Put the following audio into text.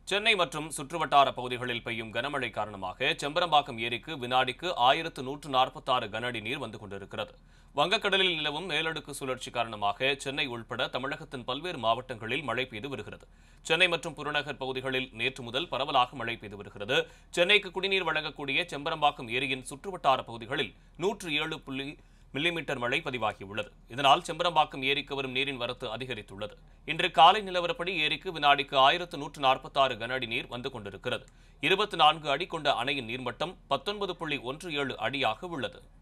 சென்னை மற்றும் சுற்றுவட்டார பகுதிகளில் பெய்யும் கனமழை காரணமாக செம்பரம்பாக்கம் ஏரிக்கு வினாடிக்கு ஆயிரத்து நூற்று நாற்பத்தாறு கன அடி நீர் வந்து கொண்டிருக்கிறது வங்கக்கடலில் நிலவும் மேலடுக்கு சுழற்சி காரணமாக சென்னை உள்பட தமிழகத்தின் பல்வேறு மாவட்டங்களில் மழை பெய்து வருகிறது சென்னை மற்றும் புறநகர் பகுதிகளில் நேற்று முதல் பரவலாக மழை பெய்து வருகிறது சென்னைக்கு குடிநீர் வழங்கக்கூடிய செம்பரம்பாக்கம் ஏரியின் சுற்றுவட்டார பகுதிகளில் நூற்று ஏழு புள்ளி மில்லிமீட்டர் மழை பதிவாகியுள்ளது இதனால் செம்பரம்பாக்கம் ஏரிக்கு வரும் நீரின் வரத்து அதிகரித்துள்ளது இன்று காலை நிலவரப்படி ஏரிக்கு வினாடிக்கு ஆயிரத்து நூற்று நாற்பத்தாறு கன அடி நீர் வந்து கொண்டிருக்கிறது இருபத்தி நான்கு அடி கொண்ட அணையின் நீர்மட்டம் பத்தொன்பது புள்ளி ஒன்று ஏழு அடியாக உள்ளது